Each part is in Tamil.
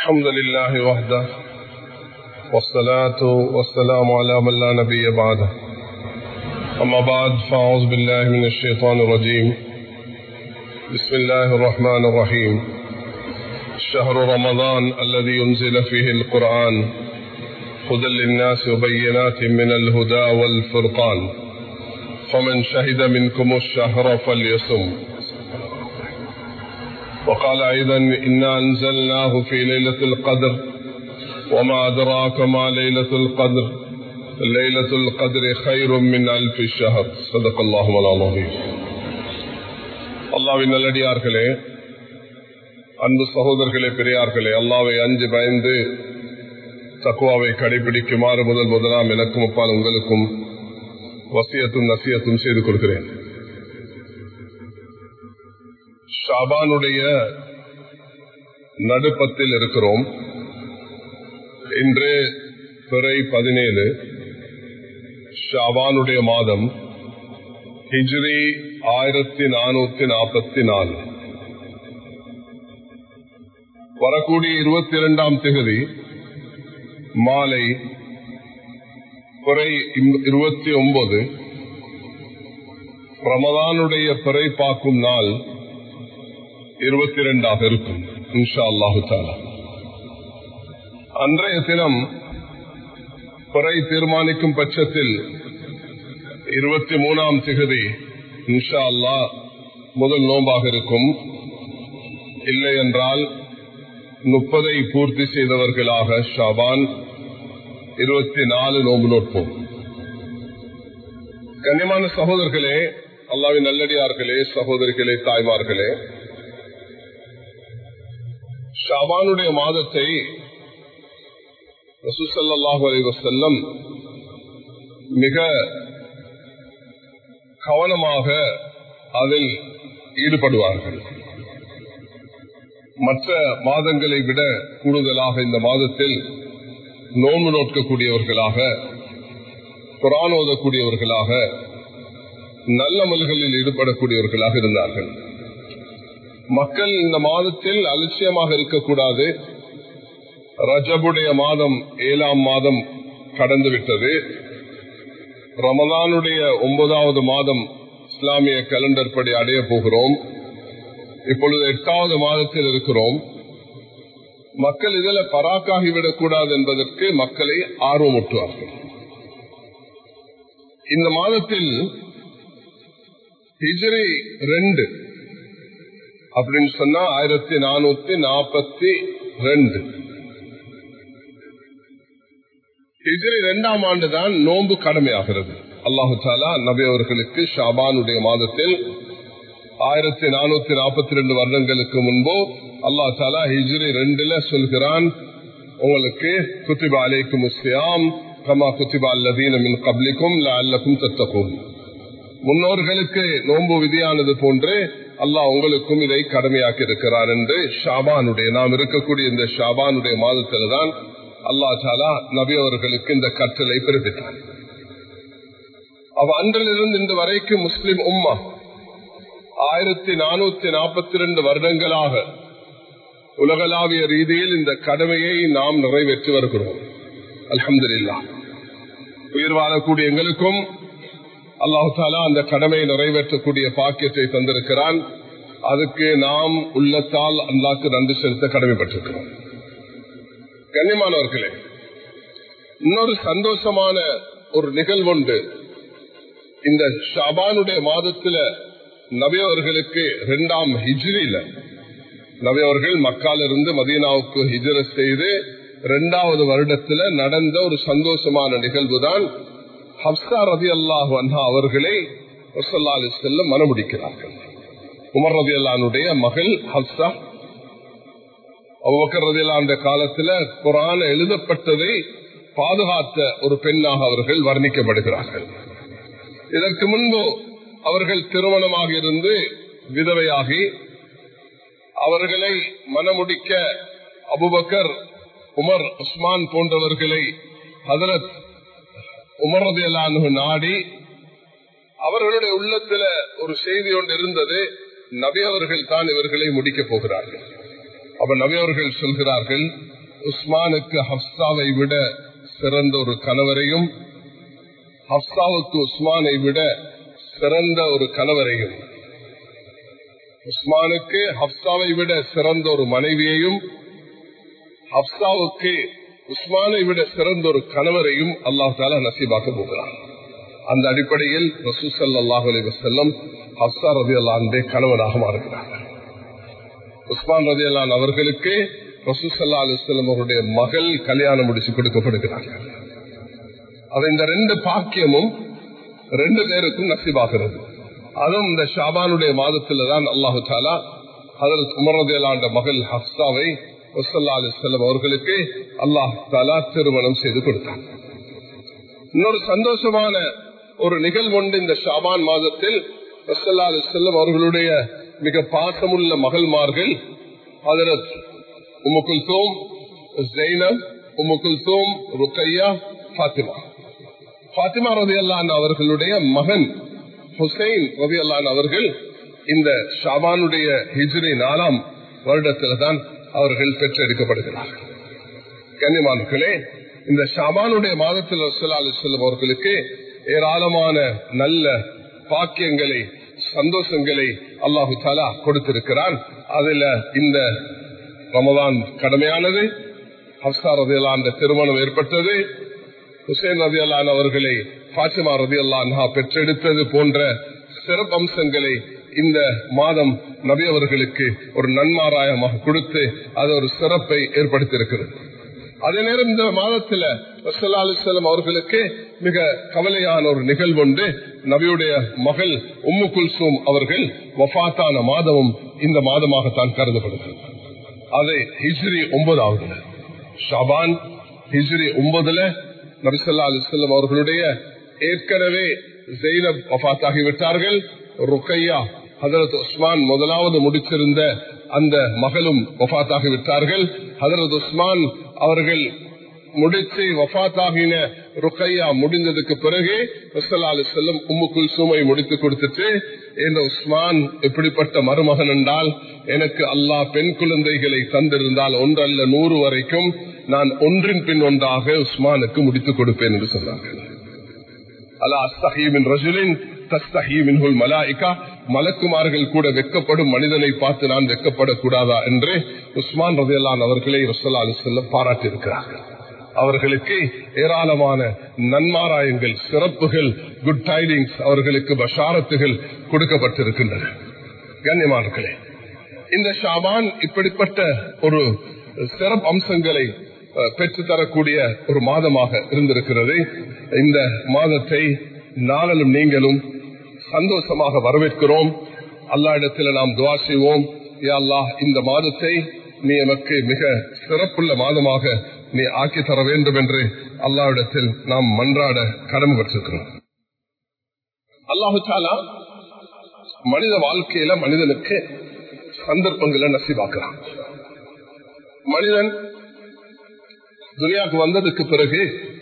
الحمد لله وحده والصلاة والسلام على من لا نبي بعده أما بعد فأعوذ بالله من الشيطان الرجيم بسم الله الرحمن الرحيم شهر رمضان الذي ينزل فيه القرآن هدى للناس وبينات من الهدى والفرقان فمن شهد منكم الشهر فليصم وقال أيضا إنا أنزلناه في ليلة القدر وما أدراك ما ليلة القدر ليلة القدر خير من ألف الشهر صدق الله العظيم அல்லாவின் நல்லடியார்களே அன்பு சகோதரர்களே பெரியார்களே அல்லாவை அஞ்சு பயந்து தக்குவாவை கடைபிடிக்குமாறு முதல் முதலாம் எனக்கும் அப்பால் உங்களுக்கும் வசியத்தும் நசியத்தும் செய்து கொடுக்கிறேன் ஷாபானுடைய நடுப்பத்தில் இருக்கிறோம் இன்று பிறை பதினேழு ஷாபானுடைய மாதம் ஹிஜ்ரி ஆயிரத்தி நானூத்தி நாற்பத்தி நாலு வரக்கூடிய இருபத்தி இரண்டாம் திகதி மாலை பிறை இருபத்தி ஒன்பது ரமதானுடைய பிறை பார்க்கும் நாள் இருபத்தி இரண்டாக இருக்கும் இன்ஷா அல்லாஹு தாலா அன்றைய தினம் பிறை தீர்மானிக்கும் பட்சத்தில் இருபத்தி மூணாம் திகதி இன்ஷா அல்லா முதல் நோம்பாக இருக்கும் இல்லை என்றால் முப்பதை பூர்த்தி செய்தவர்களாக ஷாபான் இருபத்தி நாலு நோம்பு நோட்போம் கண்ணியமான சகோதரர்களே அல்லாவின் நல்லடியார்களே சகோதரிகளே தாய்மார்களே ஷாபானுடைய மாதத்தை ரசூசல்லாஹு அலி வசல்லம் மிக கவனமாக அதில் ஈடுபடுவார்கள் மற்ற மாதங்களை விட கூடுதலாக இந்த மாதத்தில் நோன்பு நோக்கக்கூடியவர்களாக குரான் ஓதக்கூடியவர்களாக நல்ல மல்களில் ஈடுபடக்கூடியவர்களாக இருந்தார்கள் மக்கள் இந்த மாதத்தில் அலட்சியமாக இருக்கக்கூடாது ரஜபுடைய மாதம் ஏழாம் மாதம் கடந்து விட்டது ரமதானுடைய ஒன்பதாவது மாதம் இஸ்லாமிய கலண்டர் படி அடைய போகிறோம் இப்பொழுது எட்டாவது மாதத்தில் இருக்கிறோம் மக்கள் இதில் பராக்காகிவிடக் கூடாது என்பதற்கு மக்களை ஆர்வமூட்டுவார்கள் இந்த மாதத்தில் ஹிஜ்ரி ரெண்டு அப்படின்னு சொன்னா ஆயிரத்தி நானூத்தி நாற்பத்தி ரெண்டு ஹிஜ்ரி இரண்டாம் ஆண்டு தான் நோன்பு கடமையாகிறது அல்லாஹு சாலா நபி அவர்களுக்கு ஷாபானுடைய மாதத்தில் ஆயிரத்தி நானூத்தி நாற்பத்தி ரெண்டு வருடங்களுக்கு முன்போ அல்லா சாலா ஹிஜ்ரி ரெண்டுல சொல்கிறான் உங்களுக்கு குத்திபா அலைக்கும் முஸ்லியாம் கமா குத்திபா அல்லதீன மின் கப்லிக்கும் அல்லக்கும் தத்தக்கும் முன்னோர்களுக்கு நோன்பு விதியானது போன்று அல்லாஹ் உங்களுக்கும் இதை கடமையாக்கி இருக்கிறார் என்று ஷாபானுடைய நாம் இருக்கக்கூடிய இந்த ஷாபானுடைய மாதத்தில் தான் அல்லா சாலா நபி அவர்களுக்கு இந்த கற்றலை பிறப்பித்தார் அவ அன்றிலிருந்து இன்று வரைக்கும் முஸ்லிம் உம்மா ஆயிரத்தி நானூத்தி நாற்பத்தி ரெண்டு வருடங்களாக உலகளாவிய ரீதியில் இந்த கடமையை நாம் நிறைவேற்றி வருகிறோம் அலமதுல்லா உயிர் வாழக்கூடிய எங்களுக்கும் அல்லாஹு தாலா அந்த கடமையை நிறைவேற்றக்கூடிய பாக்கியத்தை தந்திருக்கிறான் அதுக்கு நாம் உள்ளத்தால் அல்லாக்கு நன்றி செலுத்த கடமைப்பட்டிருக்கிறோம் கண்ணியமானவர்களே இன்னொரு சந்தோஷமான ஒரு நிகழ்வுண்டு இந்த ஷாபானுடைய மாதத்துல நபியவர்களுக்கு இரண்டாம் ஹிஜ்ரியில நபியவர்கள் மக்காலிருந்து மதீனாவுக்கு ஹிஜர செய்து இரண்டாவது வருடத்துல நடந்த ஒரு சந்தோஷமான நிகழ்வு தான் ஹப்சா ரதி அல்லாஹு அண்ணா அவர்களை செல்லம் மனமுடிக்கிறார்கள் உமர் ரதி அல்லானுடைய மகள் ஹப்சா அவ்வக்கர் ரதி அந்த காலத்துல குரான எழுதப்பட்டதை பாதுகாத்த ஒரு பெண்ணாக அவர்கள் வர்ணிக்கப்படுகிறார்கள் இதற்கு முன்பு அவர்கள் திருமணமாக இருந்து விதவையாகி அவர்களை மனமுடிக்க அபுபக்கர் உமர் உஸ்மான் போன்றவர்களை ஹதரத் உமரதையலானு நாடி அவர்களுடைய உள்ளத்துல ஒரு செய்தி ஒன்று இருந்தது நபி அவர்கள் தான் இவர்களை முடிக்கப் போகிறார்கள் அப்ப நபி அவர்கள் சொல்கிறார்கள் உஸ்மானுக்கு ஹப்சாவை விட சிறந்த ஒரு கணவரையும் ஹப்சாவுக்கு உஸ்மானை விட சிறந்த ஒரு கணவரையும் உஸ்மானுக்கு ஹப்சாவை விட சிறந்த ஒரு மனைவியையும் ஹப்சாவுக்கு உஸ்மானை விட சிறந்த ஒரு கணவரையும் அல்லாஹ் தாலா நசீபாக்க போகிறார் அந்த அடிப்படையில் ரசூசல் அல்லாஹ் அலி வசல்லம் ஹப்சா ரதி அல்லாண்டே கணவனாக மாறுகிறார்கள் உஸ்மான் ரதி அல்லான் அவர்களுக்கு ரசூசல்லா அலுவலம் அவருடைய மகள் கல்யாணம் முடிச்சு கொடுக்கப்படுகிறார்கள் அது இந்த ரெண்டு பாக்கியமும் ரெண்டு பேருக்கும் நசீபாகிறது அதுவும் இந்த ஷாபானுடைய மாதத்துல தான் அல்லாஹு தாலா அதில் உமரதேலாண்ட மகள் ஹப்சாவை வசல்லா அலிஸ்லம் அவர்களுக்கு அல்லாஹ் தாலா திருமணம் செய்து கொடுத்தார் இன்னொரு சந்தோஷமான ஒரு நிகழ்வு உண்டு இந்த ஷாபான் மாதத்தில் வசல்லா அலிஸ்லம் அவர்களுடைய மிக பாசமுள்ள மகள்மார்கள் ஹதரத் உமுகுல் சோம் ஜெய்னப் உமுகுல் சோம் ருக்கையா பாத்திமா பாத்திமா ரவி அல்லான் அவர்களுடைய மகன் ஹுசைன் ரவி அல்லான் அவர்கள் இந்த ஷாபானுடைய ஹிஜ்ரி நாலாம் வருடத்தில் தான் அவர்கள் பெற்றெடுக்கப்படுகிறார்கள் கன்னிமான்களே இந்த ஷாபானுடைய மாதத்தில் ரசூல்லா அலிஸ்லம் அவர்களுக்கு ஏராளமான நல்ல பாக்கியங்களை சந்தோஷங்களை அல்லாஹு தாலா கொடுத்திருக்கிறான் அதுல இந்த ரமதான் கடமையானது ஹப்சா ரதியலான் திருமணம் ஏற்பட்டது ஹுசேன் ரதி அல்லான் அவர்களை பாத்திமா ரதி அல்லான்ஹா பெற்றெடுத்தது போன்ற சிறப்பம்சங்களை இந்த மாதம் நபி அவர்களுக்கு ஒரு நன்மாராயமாக கொடுத்து அது ஒரு சிறப்பை ஏற்படுத்தியிருக்கிறது அதே நேரம் இந்த மாதத்துல ரசல்லா அலிஸ்லாம் அவர்களுக்கு மிக கவலையான ஒரு நிகழ்வு உண்டு நபியுடைய மகள் உம்மு குல்சூம் அவர்கள் வஃத்தான மாதமும் இந்த மாதமாகத்தான் கருதப்படுகிறது அது ஹிஜ்ரி ஒன்பதாவது ஷாபான் ஹிஜ்ரி ஒன்பதுல நபிசல்லா அலிஸ்லாம் அவர்களுடைய ஏற்கனவே ஜெயினப் வஃத்தாகிவிட்டார்கள் ருக்கையா ஹதரத் உஸ்மான் முதலாவது முடிச்சிருந்த அந்த மகளும் வஃத்தாகி விட்டார்கள் ஹதரத் உஸ்மான் அவர்கள் முடிச்சு வஃத்தாகின ருக்கையா முடிந்ததுக்கு பிறகு செல்லும் உம்மு குல்சுமை முடித்து கொடுத்துட்டு இந்த உஸ்மான் எப்படிப்பட்ட மருமகன் என்றால் எனக்கு அல்லாஹ் பெண் குழந்தைகளை தந்திருந்தால் ஒன்றல்ல நூறு வரைக்கும் நான் ஒன்றின் பின் ஒன்றாக உஸ்மானுக்கு முடித்துக் கொடுப்பேன் என்று சொன்னார்கள் அல்லா அஸ்தஹீமின் ரஜுலின் தஸ்தஹீமின்ஹுல் மலாய்கா மலக்குமார்கள் கூட வெக்கப்படும் மனிதனை பார்த்து நான் வெக்கப்படக்கூடாதா என்று உஸ்மான் ரதியல்லான் அவர்களை ரசல்லா அலிசல்லம் பாராட்டியிருக்கிறார்கள் அவர்களுக்கு ஏராளமான நன்மாராயங்கள் சிறப்புகள் குட் டைடிங்ஸ் அவர்களுக்கு பஷாரத்துகள் கொடுக்கப்பட்டிருக்கின்றன கண்ணியமானர்களே இந்த ஷாபான் இப்படிப்பட்ட ஒரு சிறப்பு அம்சங்களை பெற்றுத்தரக்கூடிய ஒரு மாதமாக இருந்திருக்கிறது இந்த மாதத்தை நாங்களும் நீங்களும் சந்தோஷமாக வரவேற்கிறோம் அல்லா இடத்துல நாம் துவா செய்வோம் அல்லாஹ் இந்த மாதத்தை நீ எமக்கு மிக சிறப்புள்ள மாதமாக நீ ஆக்கி தர வேண்டும் என்று அல்லாவிடத்தில் நாம் மன்றாட கடமை பெற்றிருக்கிறோம் அல்லாஹு சாலா மனித வாழ்க்கையில மனிதனுக்கு சந்தர்ப்பங்களை நசிவாக்குறான் மனிதன் துனியாவுக்கு வந்ததுக்கு பிறகு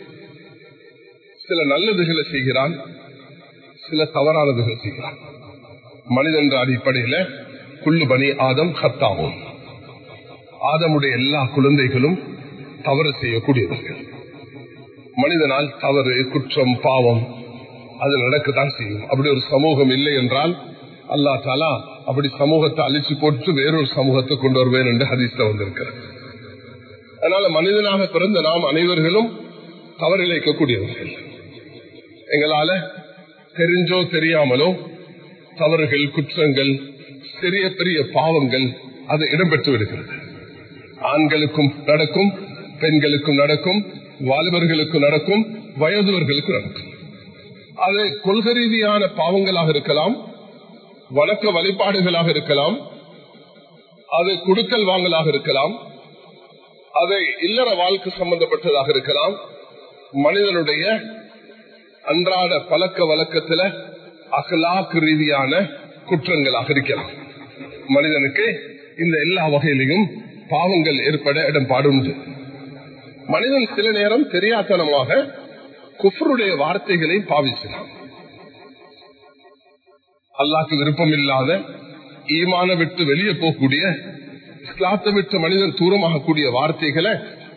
சில நல்லதுகளை செய்கிறான் சில தவறானதுகள் செய்கிறான் மனிதன் அடிப்படையில குள்ளு பணி ஆதம் ஹத்தாவும் ஆதமுடைய எல்லா குழந்தைகளும் தவறு செய்யக்கூடியவர்கள் மனிதனால் தவறு குற்றம் பாவம் அது நடக்கத்தான் செய்யும் அப்படி ஒரு சமூகம் இல்லை என்றால் அல்லா தாலா அப்படி சமூகத்தை அழிச்சு போட்டு வேறொரு சமூகத்தை கொண்டு வருவேன் என்று ஹதீஸ்ல வந்திருக்கிறது அதனால மனிதனாக பிறந்த நாம் அனைவர்களும் தவறிழைக்கக்கூடியவர்கள் எங்களால தெரிஞ்சோ தெரியாமலோ தவறுகள் குற்றங்கள் சிறிய பெரிய பாவங்கள் அது இடம்பெற்று விடுகிறது ஆண்களுக்கும் நடக்கும் பெண்களுக்கும் நடக்கும் வாலிபர்களுக்கும் நடக்கும் வயதுவர்களுக்கும் நடக்கும் அது கொள்கை ரீதியான பாவங்களாக இருக்கலாம் வணக்க வழிபாடுகளாக இருக்கலாம் அது குடுக்கல் வாங்கலாக இருக்கலாம் அதை இல்லற வாழ்க்கை சம்பந்தப்பட்டதாக இருக்கலாம் மனிதனுடைய அன்றாட பழக்க வழக்கத்துல அகலாக்கு ரீதியான குற்றங்களாக இருக்கலாம் மனிதனுக்கு இந்த எல்லா வகையிலையும் பாவங்கள் ஏற்பட இடம்பாடு உண்டு மனிதன் சில நேரம் தெரியாத்தனமாக குஃபருடைய வார்த்தைகளை பாவிக்கலாம் அல்லாக்கு விருப்பம் இல்லாத ஈமான விட்டு வெளியே போகக்கூடிய இஸ்லாத்தை விட்டு மனிதன் தூரமாகக்கூடிய வார்த்தைகளை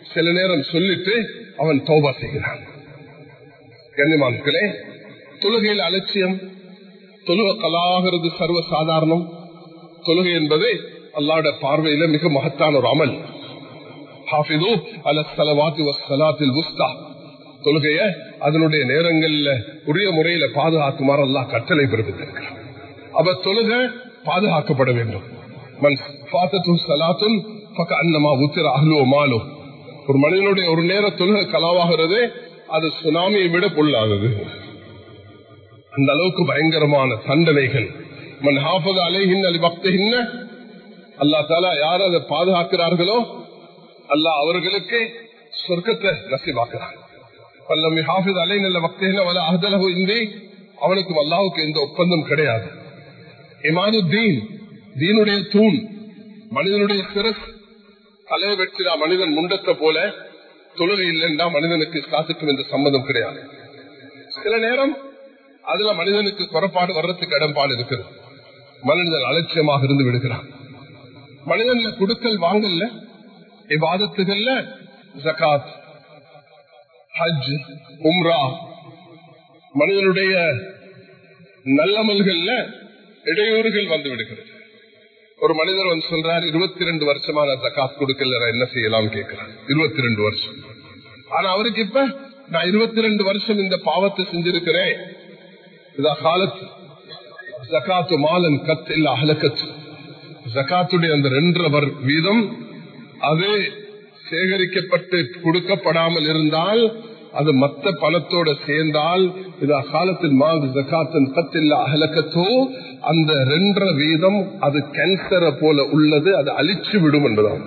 சில நேரம் சொல்லிட்டு அவன் தௌபா செய்கிறான் கண்ணிமான்களே தொழுகையில் அலட்சியம் தொழுக கலாகிறது சர்வ சாதாரணம் தொழுகை என்பது அல்லாட பார்வையில மிக மகத்தான ஒரு அமல் ஹாஃபிது அல சலவாத்தி வசலாத்தில் புஸ்தா தொழுகைய அதனுடைய நேரங்கள்ல உரிய முறையில பாதுகாக்குமாறு அல்லா கட்டளை பிறப்பித்திருக்கிறார் அவ தொழுக பாதுகாக்கப்பட வேண்டும் மன் பாத்தத்தும் சலாத்தும் பக்க அன்னமா உத்திர அஹ்லோ மாலோ ஒரு மனிதனுடைய ஒரு நேர தொழுகை கலாவாகிறது அது சுனாமியை விட பொல்லாதது அந்த அளவுக்கு பயங்கரமான தண்டனைகள் மன் ஹாஃபது அலைஹின் அலி பக்திஹின்ன அல்லா தாலா யார் அதை பாதுகாக்கிறார்களோ அல்லாஹ் அவர்களுக்கு சொர்க்கத்தை நசிவாக்குறான் பல்லம் ஹாஃபித் அலை நல்ல பக்திஹின்ன வல அஹதலஹு இந்தி அவனுக்கும் அல்லாவுக்கு எந்த ஒப்பந்தம் கிடையாது இமானு தீன் தீனுடைய தூண் மனிதனுடைய சிரஸ் தலையை வெற்றிடா மனிதன் முண்டத்தை போல தொழுகை இல்லைன்னா மனிதனுக்கு காசுக்கும் எந்த சம்மதம் கிடையாது சில நேரம் அதுல மனிதனுக்கு குறைபாடு வர்றதுக்கு இடம்பாடு இருக்குது மனிதன் அலட்சியமாக இருந்து விடுகிறான் மனிதன்ல குடுக்கல் வாங்கல்ல இவ்வாதத்துகள்ல ஜகாத் ஹஜ் உம்ரா மனிதனுடைய நல்லமல்கள்ல இடையூறுகள் வந்து விடுகிறது ஒரு மனிதர் வந்து சொல்றார் இருபத்தி ரெண்டு வருஷமா நான் ஜக்காத் கொடுக்கல என்ன செய்யலாம் கேட்கிறார் இருபத்தி ரெண்டு வருஷம் ஆனா அவருக்கு இப்ப நான் இருபத்தி ரெண்டு வருஷம் இந்த பாவத்தை செஞ்சிருக்கிறேன் காலத்து ஜக்காத்து மாலன் கத் இல்ல அகலக்கத்து ஜக்காத்துடைய அந்த ரெண்டரை வீதம் அது சேகரிக்கப்பட்டு கொடுக்கப்படாமல் இருந்தால் அது மத்த பணத்தோட சேர்ந்தால் இது அகாலத்தின் மாங்கு ஜக்காத்தின் கத்தில்ல அகலக்கத்தோ அந்த ரெண்டரை வீதம் அது கேன்சரை போல உள்ளது அது அழிச்சு விடும் என்பதாம்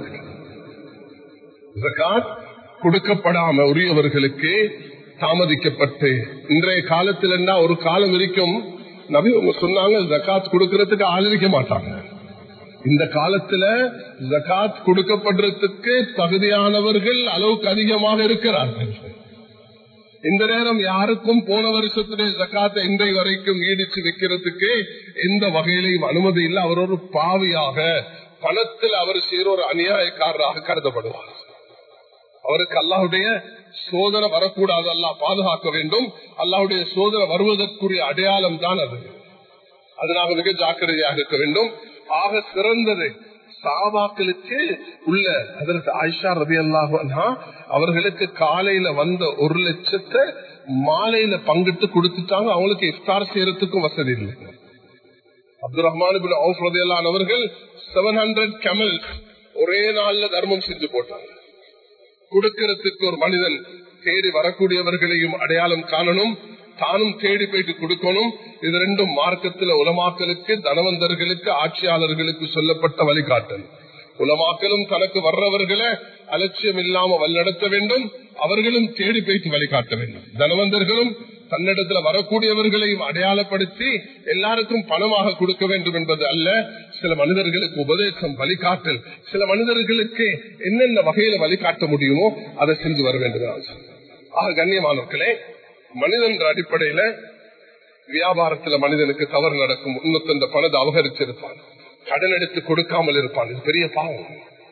ஜக்காத் கொடுக்கப்படாம உரியவர்களுக்கு தாமதிக்கப்பட்டு இன்றைய காலத்தில் என்ன ஒரு காலம் இருக்கும் நபி அவங்க சொன்னாங்க ஜக்காத் கொடுக்கறதுக்கு ஆள் இருக்க மாட்டாங்க இந்த காலத்துல ஜக்காத் கொடுக்கப்படுறதுக்கு தகுதியானவர்கள் அளவுக்கு அதிகமாக இருக்கிறார்கள் இந்த நேரம் யாருக்கும் போன வருஷத்துடைய ஜக்காத்தை இன்றைய வரைக்கும் ஈடிச்சு வைக்கிறதுக்கு எந்த வகையிலையும் அனுமதி இல்லை அவர் ஒரு பாவியாக பணத்தில் அவர் செய்கிற ஒரு அநியாயக்காரராக கருதப்படுவார் அவருக்கு அல்லாஹுடைய சோதனை வரக்கூடாது அல்லாஹ் பாதுகாக்க வேண்டும் அல்லாஹுடைய சோதனை வருவதற்குரிய அடையாளம் தான் அது அதனால மிக ஜாக்கிரதையாக இருக்க வேண்டும் ஆக சிறந்தது சாபாக்களுக்கு உள்ள அதற்கு ஆயிஷா ரபி அல்லாஹா அவர்களுக்கு காலையில வந்த ஒரு லட்சத்தை மாலையில பங்கிட்டு கொடுத்துட்டாங்க அவங்களுக்கு இஃப்தார் செய்யறதுக்கும் வசதி இல்லை அப்துல் ரஹ்மான் அவர்கள் செவன் ஹண்ட்ரட் கெமல் ஒரே நாள்ல தர்மம் செஞ்சு போட்டாங்க கொடுக்கறதுக்கு ஒரு மனிதன் தேடி வரக்கூடியவர்களையும் அடையாளம் காணணும் தானும் தேடி போயிட்டு கொடுக்கணும் இது ரெண்டும் மார்க்கத்தில் உலமாக்களுக்கு தனவந்தர்களுக்கு ஆட்சியாளர்களுக்கு சொல்லப்பட்ட வழிகாட்டல் உலமாக்களும் தனக்கு வர்றவர்களை அலட்சியம் இல்லாம வழிநடத்த வேண்டும் அவர்களும் தேடி போயிட்டு வழிகாட்ட வேண்டும் தனவந்தர்களும் தன்னிடத்துல வரக்கூடியவர்களையும் அடையாளப்படுத்தி எல்லாருக்கும் பணமாக கொடுக்க வேண்டும் என்பது அல்ல சில மனிதர்களுக்கு உபதேசம் வழிகாட்டல் சில மனிதர்களுக்கு என்னென்ன வகையில வழிகாட்ட முடியுமோ அதை செஞ்சு வர வேண்டும் ஆக கண்ணியமானவர்களே மனிதன் அடிப்படையில வியாபாரத்துல மனிதனுக்கு தவறு நடக்கும் இன்னொத்த பணத்தை அபகரிச்சிருப்பான் கடன் எடுத்து கொடுக்காமல் இருப்பான் இது பெரிய பாவம்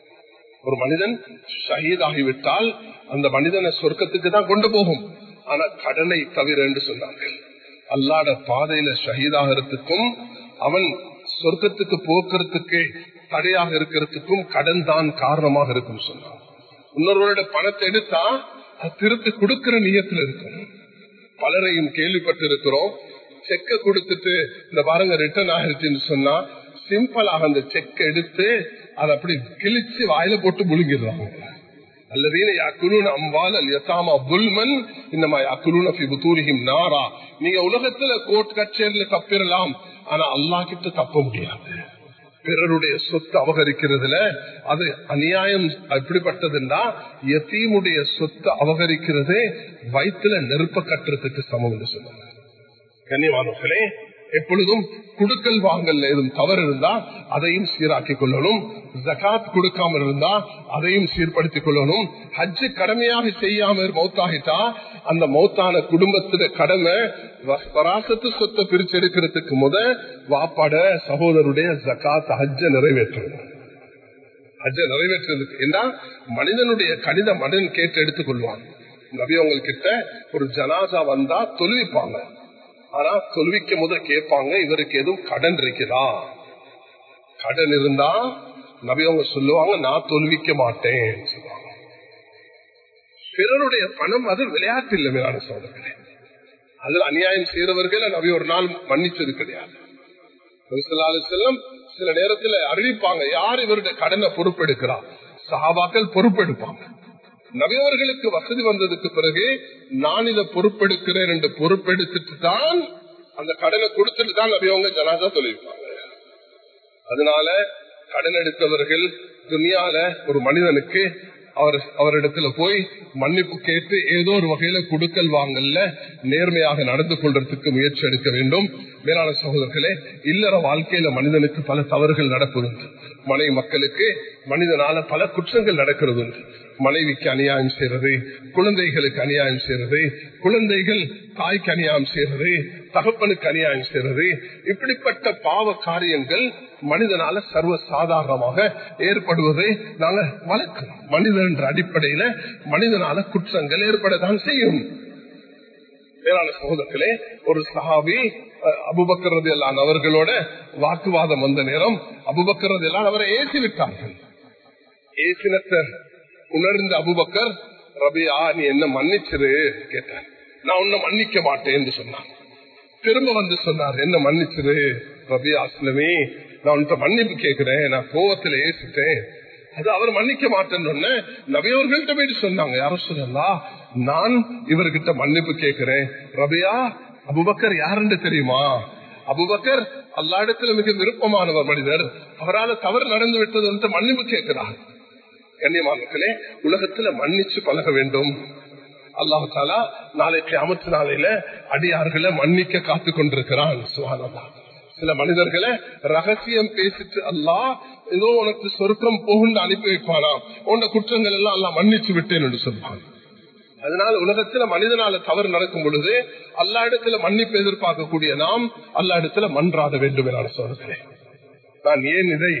ஒரு மனிதன் ஷஹீதாகிவிட்டால் அந்த மனிதனை சொர்க்கத்துக்கு தான் கொண்டு போகும் ஆனா கடனை தவிர என்று சொன்னார்கள் அல்லாட பாதையில ஷஹீதாகிறதுக்கும் அவன் சொர்க்கத்துக்கு போக்குறதுக்கு தடையாக இருக்கிறதுக்கும் கடன் தான் காரணமாக இருக்கும் சொன்னான் இன்னொருவரோட பணத்தை எடுத்தா திருப்பி கொடுக்கிற நியத்துல இருக்கும் பலரையும் கேள்விப்பட்டிருக்கிறோம் செக்க கொடுத்துட்டு இந்த பாருங்க ரிட்டர்ன் ஆகிருச்சுன்னு சொன்னா சிம்பிளாக அந்த செக் எடுத்து அதை அப்படி கிழிச்சு வாயில போட்டு முழுங்கிடுறாங்க அல்லதீன யாக்குலூன அம்பால் அல் யசாமா புல்மன் இன்னமா யாக்குலூன ஃபி புத்தூரிஹிம் நாரா நீங்க உலகத்துல கோர்ட் கச்சேரியில தப்பிடலாம் ஆனா அல்லாஹ் கிட்ட தப்ப முடியாது பிறருடைய சொத்து அபகரிக்கிறதுல அது அநியாயம் எப்படிப்பட்டதுன்னா எத்தீமுடைய சொத்து அபகரிக்கிறதே வயிற்றுல நெருப்ப கட்டுறதுக்கு சமம் என்று சொன்னாங்க கண்ணியமானவர்களே எப்பொழுதும் குடுக்கல் வாங்கல் ஏதும் தவறு இருந்தா அதையும் சீராக்கிக் கொள்ளணும் ஜகாத் கொடுக்காமல் இருந்தா அதையும் சீர்படுத்திக் கொள்ளணும் ஹஜ்ஜு கடமையாக செய்யாம மௌத்தாகிட்டா அந்த மௌத்தான குடும்பத்துல கடமை பராசத்து சொத்தை பிரிச்செடுக்கிறதுக்கு முத வாப்பாட சகோதரருடைய ஜகாத் ஹஜ்ஜ நிறைவேற்றணும் ஹஜ்ஜ நிறைவேற்றுறதுக்கு ஏன்னா மனிதனுடைய கடித மனிதன் கேட்டு எடுத்துக் கொள்வான் நபி உங்ககிட்ட ஒரு ஜனாசா வந்தா தொழுவிப்பாங்க ஆனா தொழுவிக்க முதல் கேட்பாங்க இவருக்கு எதுவும் கடன் இருக்குதா கடன் இருந்தா நபி அவங்க சொல்லுவாங்க நான் தொழுவிக்க மாட்டேன் சொல்லுவாங்க பிறருடைய பணம் அது விளையாட்டு இல்லை மேலான சோதர்களே அதுல அநியாயம் செய்தவர்களை நபி ஒரு நாள் மன்னிச்சது கிடையாது செல்லம் சில நேரத்தில் அறிவிப்பாங்க யார் இவருடைய கடனை பொறுப்பெடுக்கிறார் சஹாபாக்கள் பொறுப்பெடுப்பாங்க நபியவர்களுக்கு வசதி வந்ததுக்கு பிறகு நான் இதை பொறுப்பெடுக்கிறேன் என்று பொறுப்பெடுத்துட்டு தான் அந்த கடனை கொடுத்துட்டு தான் நபியவங்க ஜனாதா தொழில்ப்பாங்க அதனால கடன் எடுத்தவர்கள் துணியால ஒரு மனிதனுக்கு அவர் அவரிடத்துல போய் மன்னிப்பு கேட்டு ஏதோ ஒரு வகையில குடுக்கல் வாங்கல்ல நேர்மையாக நடந்து கொள்றதுக்கு முயற்சி எடுக்க வேண்டும் மேலான சகோதரர்களே இல்லற வாழ்க்கையில மனிதனுக்கு பல தவறுகள் நடப்பதுண்டு மனைவி மக்களுக்கு மனிதனால பல குற்றங்கள் நடக்கிறது மனைவிக்கு அநியாயம் செய்யறது குழந்தைகளுக்கு அநியாயம் செய்யறது குழந்தைகள் தாய்க்கு அநியாயம் செய்யறது தகப்பனுக்கு அநியாயம் செய்யறது இப்படிப்பட்ட பாவ காரியங்கள் மனிதனால சர்வ சாதாரணமாக ஏற்படுவதை நாங்க வளர்க்கிறோம் மனிதன் என்ற அடிப்படையில மனிதனால குற்றங்கள் ஏற்படத்தான் செய்யும் மேலான சகோதரர்களே ஒரு சஹாபி அபுபக்கரது எல்லாம் அவர்களோட வாக்குவாதம் வந்த நேரம் அபுபக்கரது எல்லாம் அவரை ஏசி விட்டார்கள் ஏசினத்தை உணர்ந்த அபுபக்கர் ரபியா நீ என்ன மன்னிச்சிரு கேட்டார் நான் உன்னை மன்னிக்க மாட்டேன் என்று சொன்னான் திரும்ப வந்து சொன்னார் என்ன மன்னிச்சிரு ரபி அஸ்லமி நான் உன்கிட்ட மன்னிப்பு கேட்கிறேன் நான் கோவத்துல ஏசிட்டேன் அது அவர் மன்னிக்க மாட்டேன்னு நபியவர்கள்ட்ட போயிட்டு சொன்னாங்க யாரும் சொல்லலாம் நான் இவர்கிட்ட மன்னிப்பு கேட்கிறேன் ரபியா அபுபக்கர் யாருன்னு தெரியுமா அபுபக்கர் அல்லா இடத்துல மிக விருப்பமானவர் மனிதர் அவரால் தவறு நடந்து விட்டது மன்னிப்பு கேட்கிறார் கண்ணியமானே உலகத்துல மன்னிச்சு பழக வேண்டும் அல்லாஹு தாலா நாளைக்கு அமத்து நாளையில அடியார்களை மன்னிக்க காத்து கொண்டிருக்கிறான் சுகானந்தா சில மனிதர்களை ரகசியம் பேசிட்டு அல்லா ஏதோ உனக்கு சொருக்கம் போகுன்னு அனுப்பி வைப்பானா உன்ன குற்றங்கள் எல்லாம் அல்லா மன்னிச்சு விட்டேன் என்று சொல்வான் அதனால உலகத்துல மனிதனால தவறு நடக்கும் பொழுது அல்லா இடத்துல மன்னிப்பு எதிர்பார்க்கக்கூடிய நாம் அல்லா இடத்துல மன்றாட வேண்டும் என சொல்கிறேன் நான் ஏன் இதை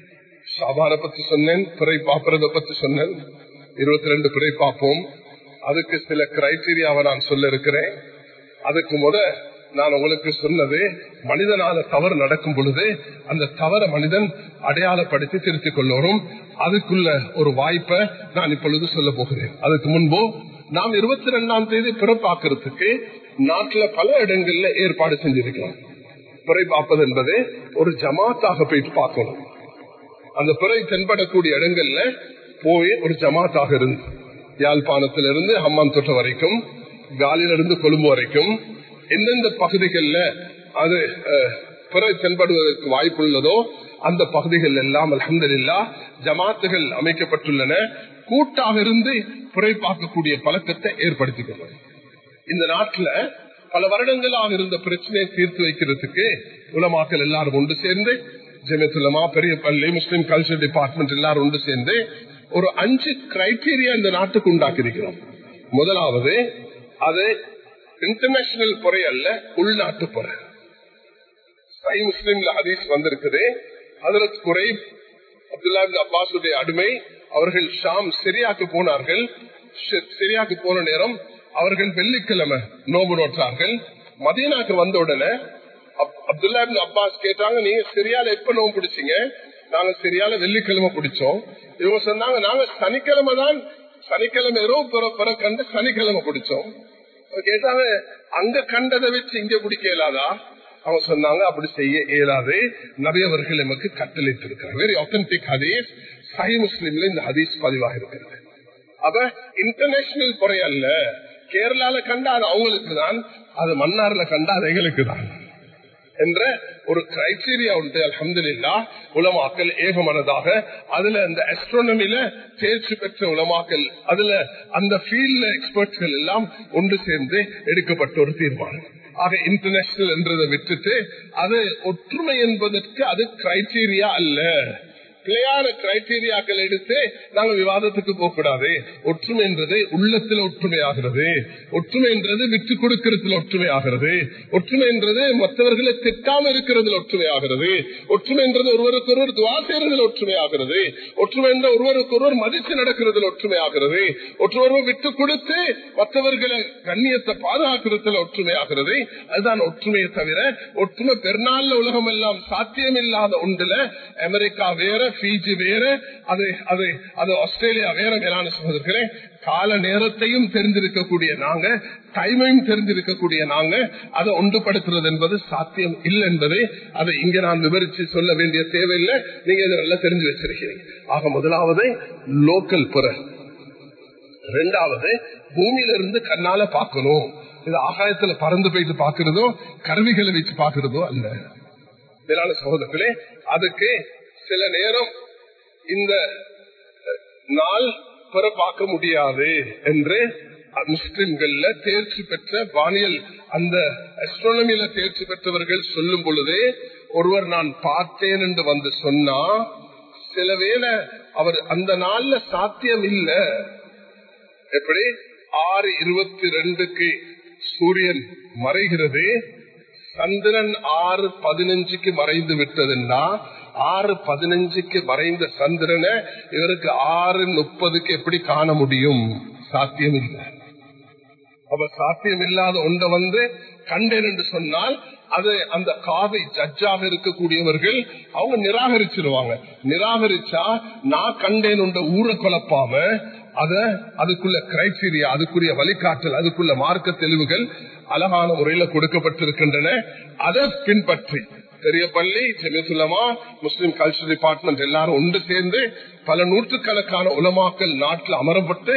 சாபான பத்தி சொன்னேன் பிறை பாப்புறத பத்தி சொன்னேன் இருபத்தி ரெண்டு பிறை பார்ப்போம் அதுக்கு சில கிரைடீரியாவை நான் சொல்ல இருக்கிறேன் அதுக்கு முத நான் உங்களுக்கு சொன்னது மனிதனால தவறு நடக்கும் பொழுது அந்த தவற மனிதன் அடையாளப்படுத்தி திருத்திக் கொள்ளோரும் அதுக்குள்ள ஒரு வாய்ப்பை நான் இப்பொழுது சொல்ல போகிறேன் அதுக்கு முன்பு நாம் இருபத்தி ரெண்டாம் தேதி பிறப்பாக்குறதுக்கு நாட்டுல பல இடங்கள்ல ஏற்பாடு செஞ்சிருக்கிறோம் பிறை பார்ப்பது என்பது ஒரு ஜமாத்தாக போயிட்டு பார்க்கணும் அந்த பிறை தென்படக்கூடிய இடங்கள்ல போய் ஒரு ஜமாத்தாக இருந்து யாழ்ப்பாணத்திலிருந்து ஹம்மான் தொட்ட வரைக்கும் காலிலிருந்து கொழும்பு வரைக்கும் எந்தெந்த பகுதிகளில் அது பிறை தென்படுவதற்கு வாய்ப்புள்ளதோ அந்த பகுதிகள் எல்லாம் அலமதுல்லா ஜமாத்துகள் அமைக்கப்பட்டுள்ளன கூட்டாக இருந்து பிறை பார்க்கக்கூடிய பழக்கத்தை ஏற்படுத்திக்கணும் இந்த நாட்டில் பல வருடங்களாக இருந்த பிரச்சனையை தீர்த்து வைக்கிறதுக்கு உலமாக்கள் எல்லாரும் ஒன்று சேர்ந்து ஜெமித்துலமா பெரிய பள்ளி முஸ்லிம் கல்ச்சர் டிபார்ட்மெண்ட் எல்லாரும் ஒன்று சேர்ந்து ஒரு அஞ்சு கிரைடீரியா இந்த நாட்டுக்கு உண்டாக்கி இருக்கிறோம் முதலாவது அது இன்டர்நேஷனல் பொறை அல்ல உள்நாட்டு பொறை சை முஸ்லிம்ல ஹதீஸ் வந்திருக்குது அதுல குறை அப்துல்லா அப்பாசுடைய அடிமை அவர்கள் ஷாம் சிரியாக்கு போனார்கள் சிரியாக்கு போன நேரம் அவர்கள் வெள்ளிக்கிழமை நோம்பு நோற்றார்கள் மதீனாக்கு வந்த உடனே அப்துல்லா அப்பாஸ் கேட்டாங்க நீங்க சிரியால எப்ப நோம்பு பிடிச்சீங்க நாங்க சிரியால வெள்ளிக்கிழமை பிடிச்சோம் இவங்க சொன்னாங்க நாங்க சனிக்கிழமை தான் சனிக்கிழமை இரவு பிற கண்டு சனிக்கிழமை பிடிச்சோம் கேட்டாங்க அங்க கண்டதை வச்சு இங்க பிடிக்க இயலாதா அவங்க சொன்னாங்க அப்படி செய்ய இயலாது நபியவர்கள் நமக்கு கட்டளைத்து இருக்கிறார் வெரி ஆத்தன்டிக் ஹதீஸ் சஹி முஸ்லீம்ல இந்த ஹதீஸ் பதிவாக இருக்கிறது அப்ப இன்டர்நேஷனல் குறை அல்ல கேரளால கண்டா அது அவங்களுக்கு தான் அது மன்னார்ல கண்டா அது எங்களுக்கு தான் என்ற ஒரு கிரைடீரியா உண்டு அலமதுல்லா உலமாக்கல் ஏகமனதாக அதுல அந்த அஸ்ட்ரோனமில தேர்ச்சி பெற்ற உலமாக்கல் அதுல அந்த ஃபீல்ட்ல எக்ஸ்பர்ட்கள் எல்லாம் ஒன்று சேர்ந்து எடுக்கப்பட்ட ஒரு தீர்மானம் ஆக இன்டர்நேஷனல் என்றதை விட்டுட்டு அது ஒற்றுமை என்பதற்கு அது கிரைடீரியா அல்ல பிழையான கிரைடீரியாக்கள் எடுத்து நாங்க விவாதத்துக்கு போக கூடாது ஒற்றுமை என்றது உள்ளத்துல ஒற்றுமை ஆகிறது ஒற்றுமை என்றது விட்டு கொடுக்கறதுல ஒற்றுமை ஆகிறது ஒற்றுமை என்றது மற்றவர்களை திட்டாம இருக்கிறதுல ஒற்றுமை ஆகிறது ஒற்றுமை என்றது ஒருவருக்கு ஒருவர் துவா செய்யறதுல ஒற்றுமை ஆகிறது ஒற்றுமை என்ற ஒருவருக்கு ஒருவர் மதித்து நடக்கிறதுல ஒற்றுமை ஆகிறது ஒற்றுவரை விட்டு கொடுத்து மற்றவர்களை கண்ணியத்தை பாதுகாக்கிறதுல ஒற்றுமை ஆகிறது அதுதான் ஒற்றுமையை தவிர ஒற்றுமை பெருநாள்ல உலகம் எல்லாம் சாத்தியம் இல்லாத ஒன்றுல அமெரிக்கா வேற பிஜி வேற அது அது அது ஆஸ்திரேலியா வேற மேலான சகோதரர்களே கால நேரத்தையும் தெரிந்திருக்கக்கூடிய நாங்க டைமையும் தெரிந்திருக்கக்கூடிய நாங்க அதை ஒன்றுபடுத்துறது என்பது சாத்தியம் இல்லை என்பதை அதை இங்க நான் விவரிச்சு சொல்ல வேண்டிய தேவையில்லை நீங்க இதை நல்லா தெரிஞ்சு வச்சிருக்கிறீங்க ஆக முதலாவது லோக்கல் புற ரெண்டாவது பூமியில இருந்து கண்ணால பார்க்கணும் இது ஆகாயத்துல பறந்து போயிட்டு பாக்குறதோ கருவிகளை வச்சு பாக்குறதோ அல்ல மேலான சகோதரர்களே அதுக்கு சில நேரம் இந்த நாள் பெற பார்க்க முடியாது என்று முஸ்லிம்கள்ல தேர்ச்சி பெற்ற வானியல் அந்த அஸ்ட்ரானமியில தேர்ச்சி பெற்றவர்கள் சொல்லும் பொழுதே ஒருவர் நான் பார்த்தேன் என்று வந்து சொன்னா சில வேளை அவர் அந்த நாள்ல சாத்தியம் இல்ல எப்படி ஆறு இருபத்தி ரெண்டுக்கு சூரியன் மறைகிறது சந்திரன் ஆறு பதினஞ்சுக்கு மறைந்து விட்டதுன்னா ஆறு பதினஞ்சுக்கு மறைந்த சந்திரனை இவருக்கு ஆறு முப்பதுக்கு எப்படி காண முடியும் சாத்தியம் இல்லை அப்ப சாத்தியம் இல்லாத ஒன்றை வந்து கண்டேன் என்று சொன்னால் அது அந்த காதை ஜட்ஜாக இருக்கக்கூடியவர்கள் அவங்க நிராகரிச்சிருவாங்க நிராகரிச்சா நான் கண்டேன் உண்ட ஊரை குழப்பாம அத அதுக்குள்ள கிரைடீரியா அதுக்குரிய வழிகாட்டல் அதுக்குள்ள மார்க்க தெளிவுகள் அழகான முறையில கொடுக்கப்பட்டிருக்கின்றன அதை பின்பற்றி பெரிய பள்ளி ஜெமிசுல்லமா முஸ்லிம் கல்ச்சர் டிபார்ட்மெண்ட் எல்லாரும் ஒன்று சேர்ந்து பல நூற்றுக்கணக்கான உலமாக்கல் நாட்டில் அமரப்பட்டு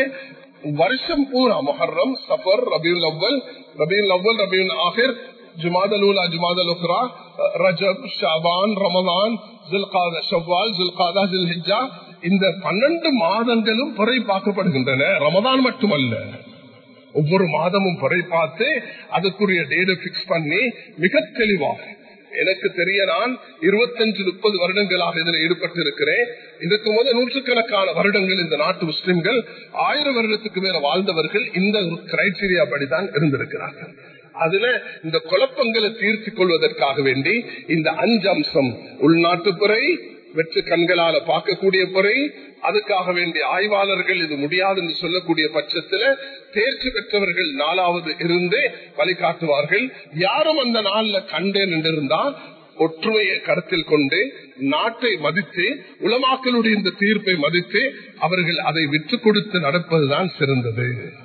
வருஷம் பூரா மொஹர்ரம் சஃபர் ரபியுல் அவ்வல் ரபியுல் அவ்வல் ரபியுல் ஆஹிர் ஜுமாதல் ஊலா ஜுமாதல் உக்ரா ரஜப் ஷாபான் ரமதான் ஜுல்காதா ஷவ்வால் ஜுல்காதா ஜுல் ஹிஜா இந்த பன்னெண்டு மாதங்களும் புறை பார்க்கப்படுகின்றன ரமதான் மட்டுமல்ல ஒவ்வொரு மாதமும் புறை பார்த்து அதுக்குரிய டேட்டை பிக்ஸ் பண்ணி மிக தெளிவாக எனக்கு தெரிய நான் இருபத்தஞ்சு முப்பது வருடங்களாக இதில் ஈடுபட்டு இருக்கிறேன் இதுக்கு முதல் நூற்றுக்கணக்கான வருடங்கள் இந்த நாட்டு முஸ்லிம்கள் ஆயிரம் வருடத்துக்கு மேல வாழ்ந்தவர்கள் இந்த கிரைடீரியா படிதான் இருந்திருக்கிறார்கள் அதுல இந்த குழப்பங்களை தீர்த்து கொள்வதற்காக வேண்டி இந்த அஞ்சு அம்சம் உள்நாட்டு புறை வெற்று கண்களால பார்க்கக்கூடிய பொறை அதுக்காக வேண்டிய ஆய்வாளர்கள் இது முடியாது என்று சொல்லக்கூடிய பட்சத்துல தேர்ச்சி பெற்றவர்கள் நாலாவது இருந்து வழிகாட்டுவார்கள் யாரும் அந்த நாள்ல கண்டேன் என்றிருந்தால் ஒற்றுமையை கருத்தில் கொண்டு நாட்டை மதித்து உலமாக்களுடைய இந்த தீர்ப்பை மதித்து அவர்கள் அதை விற்று கொடுத்து நடப்பதுதான் சிறந்தது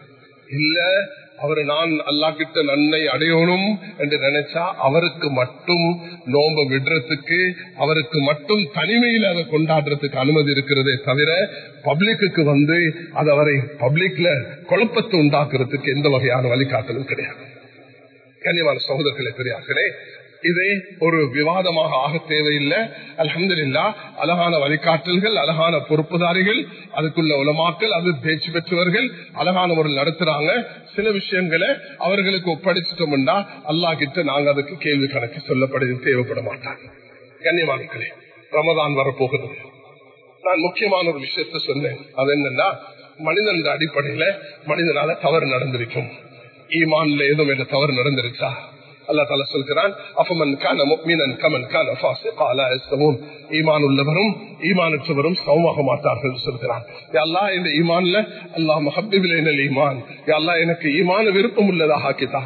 இல்ல அவர் நான் அல்லா கிட்ட நன்மை அடையணும் என்று நினைச்சா அவருக்கு மட்டும் நோம்ப விடுறதுக்கு அவருக்கு மட்டும் தனிமையில் அதை கொண்டாடுறதுக்கு அனுமதி இருக்கிறதே தவிர பப்ளிக்கு வந்து அது அவரை பப்ளிக்ல குழப்பத்தை உண்டாக்குறதுக்கு எந்த வகையான வழிகாட்டலும் கிடையாது கண்ணியமான சகோதரர்களே பெரியார்களே இதை ஒரு விவாதமாக ஆக தேவையில்லை அலமதுல்லா அழகான வழிகாட்டல்கள் அழகான பொறுப்புதாரிகள் அதுக்குள்ள உலமாக்கல் அது பேச்சு பெற்றவர்கள் அழகான முறையில் நடத்துறாங்க சில விஷயங்களை அவர்களுக்கு ஒப்படைச்சிட்டோம்னா அல்லா கிட்ட நாங்க அதுக்கு கேள்வி கணக்கு சொல்லப்படுது தேவைப்பட மாட்டாங்க கண்ணியமானங்களே ரமதான் வரப்போகுது நான் முக்கியமான ஒரு விஷயத்த சொன்னேன் அது என்னன்னா மனிதன் அடிப்படையில மனிதனால தவறு நடந்திருக்கும் ஈமான்ல ஏதோ மேல தவறு நடந்துருச்சா அல்லா தால சொல்கிறான் அஃபமன் கான முக்மீனன் கமன் கான ஃபாசிகா லா யஸ்தமூன் ஈமான் உள்ளவரும் ஈமானற்றவரும் சமமாக மாட்டார்கள் சொல்கிறான் அல்லா இந்த ஈமான்ல அல்லாஹ் மஹபிபில் ஈமான் அல்லா எனக்கு ஈமான விருப்பம் உள்ளதாக ஆக்கித்தா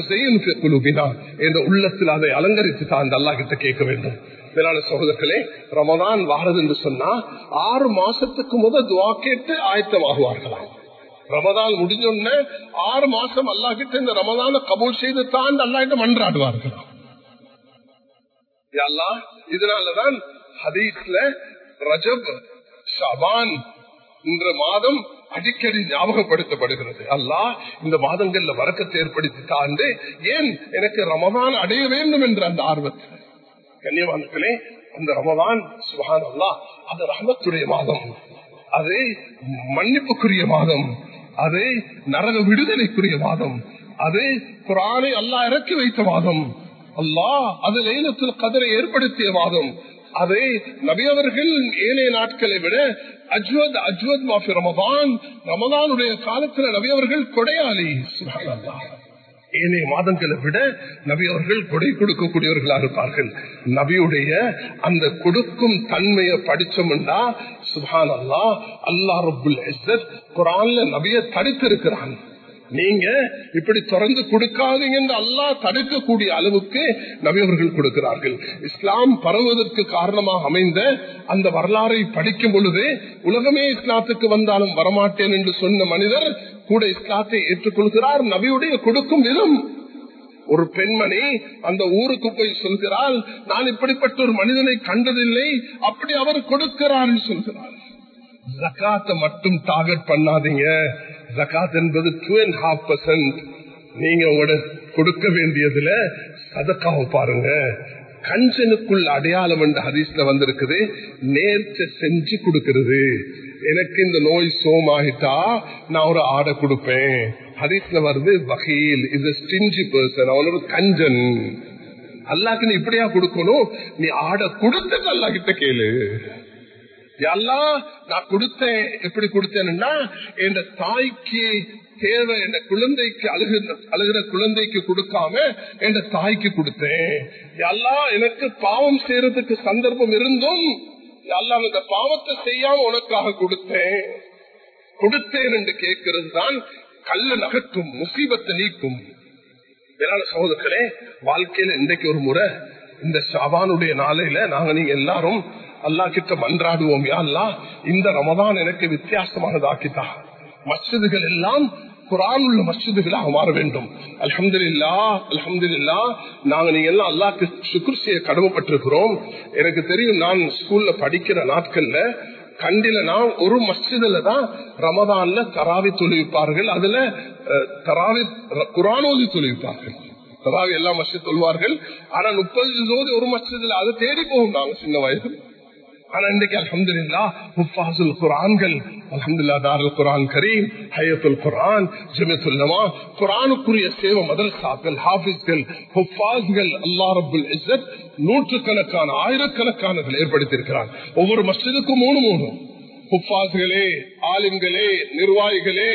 குழுவினா என்ற உள்ளத்தில் அதை அலங்கரித்து தான் அந்த அல்லா கிட்ட கேட்க வேண்டும் மேலான சகோதரர்களே ரமதான் வாரது என்று சொன்னா ஆறு மாசத்துக்கு முதல் துவா கேட்டு ஆயத்தமாகுவார்களாம் ரமதான் முடிஞ்சோன்னு ஆறு மாசம் அல்லா கிட்ட இந்த ரமதான கபூல் செய்து தான் அல்லா கிட்ட மன்றாடுவார்கள் இதனாலதான் ஹதீஸ்ல ரஜப் ஷபான் என்ற மாதம் அடிக்கடி ஞாபகப்படுத்தப்படுகிறது அல்லாஹ் இந்த மாதங்கள்ல வரக்கத்தை ஏற்படுத்தி தாண்டு ஏன் எனக்கு ரமதான் அடைய வேண்டும் என்ற அந்த ஆர்வத்தில் கண்ணியவான்களே அந்த ரமதான் சுகான் அல்லா அது ரஹமத்துடைய மாதம் அது மன்னிப்புக்குரிய மாதம் அது நரக விடுதலைக்குரிய மாதம் அது குரானை அல்லா இறக்கி வைத்த மாதம் அல்லாஹ் அது லைலத்தில் கதிரை ஏற்படுத்திய மாதம் அதை நபியவர்கள் ஏனைய நாட்களை விட அஜ்வத் அஜ்வத் மாஃபி ரமதான் ரமதானுடைய காலத்துல நபியவர்கள் கொடையாளி சுப்ஹானல்லாஹ். ஏனைய மாதங்களை விட நபி அவர்கள் கொடை கொடுக்கக்கூடியவர்களாக இருப்பார்கள் நபியுடைய அந்த கொடுக்கும் தன்மையை படிச்சோம்னா சுபான் அல்லா அல்லா ரபுல் குரான்ல நபிய தடுத்திருக்கிறான் நீங்க இப்படி தொடர்ந்து கொடுக்காதீங்க என்று அல்லாஹ் தடுக்கக்கூடிய அளவுக்கு நபியவர்கள் கொடுக்கிறார்கள் இஸ்லாம் பரவுவதற்கு காரணமாக அமைந்த அந்த வரலாறை படிக்கும் பொழுது உலகமே இஸ்லாத்துக்கு வந்தாலும் வரமாட்டேன் என்று சொன்ன மனிதர் கூட இஸ்லாத்தை ஏற்றுக்கொள்கிறார் நபியுடைய கொடுக்கும் விதம் ஒரு பெண்மணி அந்த ஊருக்கு போய் சொல்கிறாள் நான் இப்படிப்பட்ட ஒரு மனிதனை கண்டதில்லை அப்படி அவர் கொடுக்கிறார் சொல்கிறார் ஜக்காத்தை மட்டும் டார்கெட் பண்ணாதீங்க ஜக்காத் என்பது டூ அண்ட் ஹாஃப் பர்சன்ட் நீங்க உங்களோட கொடுக்க வேண்டியதுல சதக்காவை பாருங்க கஞ்சனுக்குள் அடையாளம் என்ற ஹதீஸ்ல வந்திருக்குது நேர்ச்ச செஞ்சு கொடுக்கிறது எனக்கு இந்த நோய் சோமாகிட்டா நான் ஒரு ஆடை கொடுப்பேன் ஹதீஸ்ல வருது வகையில் இது ஸ்டிஞ்சி பர்சன் அவன் ஒரு கஞ்சன் அல்லாக்கு நீ இப்படியா கொடுக்கணும் நீ ஆடை கொடுத்துட்டு அல்லா கிட்ட கேளு எல்லாம் நான் கொடுத்தேன் எப்படி கொடுத்தேன்னா என் தாய்க்கு தேவை என் குழந்தைக்கு அழுகிற அழுகிற குழந்தைக்கு கொடுக்காம என் தாய்க்கு கொடுத்தேன் எல்லாம் எனக்கு பாவம் செய்யறதுக்கு சந்தர்ப்பம் இருந்தும் எல்லாம் இந்த பாவத்தை செய்யாம உனக்காக கொடுத்தேன் கொடுத்தேன் என்று கேட்கிறது தான் கல்ல நகர்த்தும் முசீபத்தை நீக்கும் வேளாண் சகோதரர்களே வாழ்க்கையில இன்றைக்கு ஒரு முறை இந்த ஷாபானுடைய நாளையில நாங்க நீங்க எல்லாரும் அல்லா கிட்ட மன்றாடுவோம் யா அல்லா இந்த ரமதான் எனக்கு வித்தியாசமானதாக்கித்தா மஸ்ஜிதுகள் எல்லாம் குரான் உள்ள மஸ்ஜிதுகளாக மாற வேண்டும் அலமதுல்லா அலமதுல்லா நாங்க நீங்க எல்லாம் அல்லாக்கு சுக்குர் செய்ய கடமைப்பட்டிருக்கிறோம் எனக்கு தெரியும் நான் ஸ்கூல்ல படிக்கிற நாட்கள்ல கண்டில நான் ஒரு மஸ்ஜிதுல தான் ரமதான்ல தராவி தொழுவிப்பார்கள் அதுல தராவி குரானோதி தொழுவிப்பார்கள் தராவி எல்லா மஸ்ஜித் சொல்வார்கள் ஆனா முப்பது ஜோதி ஒரு மஸ்ஜிதுல அது தேடி போகும் நாங்க சின்ன வயது ஆனா இன்றைக்கு அலமதுல்லா முஃபாசுல் குரான்கள் அலமதுல்லா தாருல் குரான் கரீம் ஹயத்துல் குரான் ஜமியத்துல்லமா குரானுக்குரிய சேவ மதரசாக்கள் ஹாபிஸ்கள் ஹுஃபாஸ்கள் அல்லா ரபுல் இஸ்ஸத் நூற்றுக்கணக்கான ஆயிரக்கணக்கானர்கள் ஏற்படுத்தியிருக்கிறார் ஒவ்வொரு மஸ்ஜிதுக்கும் மூணு மூணு ஹுஃபாஸ்களே ஆலிம்களே நிர்வாகிகளே